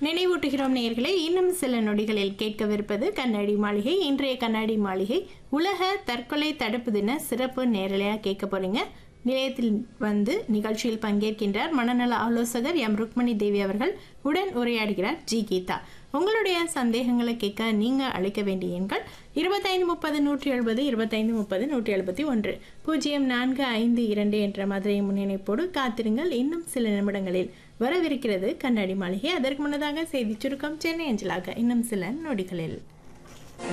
நினைவூட்டுகிறோம் நேயர்களே இன்னும் சில நொடிகளில் கேட்கவிருப்பது கண்ணாடி மாளிகை இன்றைய கண்ணாடி மாளிகை உலக தற்கொலை தடுப்பு தின சிறப்பு நேரலையாக கேட்க போறீங்க நிலையத்தில் வந்து நிகழ்ச்சியில் பங்கேற்கின்றார் மனநல ஆலோசகர் எம் ருக்மணி தேவி அவர்கள் உடன் உரையாடுகிறார் ஜி கீதா உங்களுடைய சந்தேகங்களை கேட்க நீங்கள் அழைக்க வேண்டிய எண்கள் இருபத்தைந்து முப்பது நூற்றி எழுபது இருபத்தைந்து முப்பது நூற்றி எழுபத்தி ஒன்று பூஜ்ஜியம் நான்கு ஐந்து இரண்டு என்ற மதுரை முன்னிணைப்போடு காத்திருங்கள் இன்னும் சில நிமிடங்களில் வரவிருக்கிறது கண்ணாடி மாளிகை அதற்கு முன்னதாக செய்தி சுருக்கம் சென்னை அஞ்சலாக இன்னும் சில நொடிகளில்